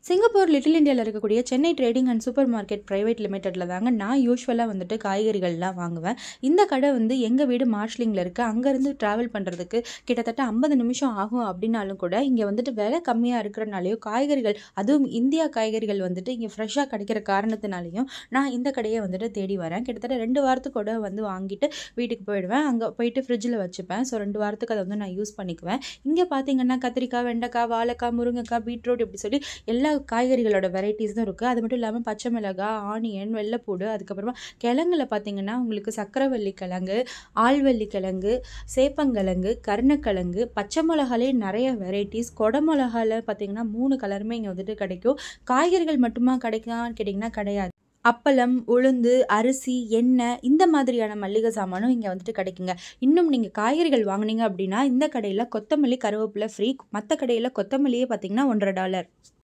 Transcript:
Singapore little இந்தியாவில் இருக்கக்கூடிய Chennai trading and super market private லிமிடெட்டில் தாங்க நான் யூஸ்வலாக வந்துட்டு காய்கறிகள்லாம் வாங்குவேன் இந்த கடை வந்து எங்கள் வீடு மார்ஷ்லிங்கில் இருக்குது அங்கேருந்து ட்ராவல் பண்ணுறதுக்கு கிட்டத்தட்ட ஐம்பது நிமிஷம் ஆகும் அப்படின்னாலும் கூட இங்கே வந்துட்டு விலை கம்மியாக இருக்கிறனாலையோ காய்கறிகள் அதுவும் இந்தியா காய்கறிகள் வந்துட்டு இங்கே ஃப்ரெஷ்ஷாக கிடைக்கிற காரணத்தினாலையும் நான் இந்த கடையை வந்துட்டு தேடி வரேன் கிட்டத்தட்ட ரெண்டு வாரத்துக்கூட வந்து வாங்கிட்டு வீட்டுக்கு போயிடுவேன் அங்கே போயிட்டு ஃப்ரிட்ஜில் வச்சுப்பேன் ஸோ ரெண்டு வாரத்துக்கு அதை வந்து நான் யூஸ் பண்ணிக்குவேன் இங்கே பார்த்தீங்கன்னா கத்திரிக்காய் வெண்டைக்காய் வாழைக்காய் முருங்கைக்காய் பீட்ரூட் இப்படி சொல்லி எல்லா காய்கறிகளோட வெரைட்டிஸ் தான் இருக்குது அது மட்டும் இல்லாமல் பச்சை மிளகாய் ஆனியன் வெள்ளைப்பூடு அதுக்கப்புறமா கிழங்குல பார்த்தீங்கன்னா உங்களுக்கு சக்கரவள்ளி கிழங்கு ஆழ்வள்ளி கிழங்கு சேப்பங்கிழங்கு கருணக்கிழங்கு பச்சை மிளகாலே நிறைய வெரைட்டிஸ் கொடை மிளகால பார்த்தீங்கன்னா மூணு கலருமே இங்கே வந்துட்டு கிடைக்கும் காய்கறிகள் மட்டுமா கிடைக்கான்னு கேட்டிங்கன்னா கிடையாது அப்பளம் உளுந்து அரிசி எண்ணெய் இந்த மாதிரியான மல்லிகை சாமானும் இங்கே வந்துட்டு கிடைக்குங்க இன்னும் நீங்கள் காய்கறிகள் வாங்குனீங்க அப்படின்னா இந்த கடையில் கொத்தமல்லி கருவேப்பிலை ஃப்ரீ மற்ற கடையில் கொத்தமல்லியே பார்த்தீங்கன்னா ஒன்றரை டாலர்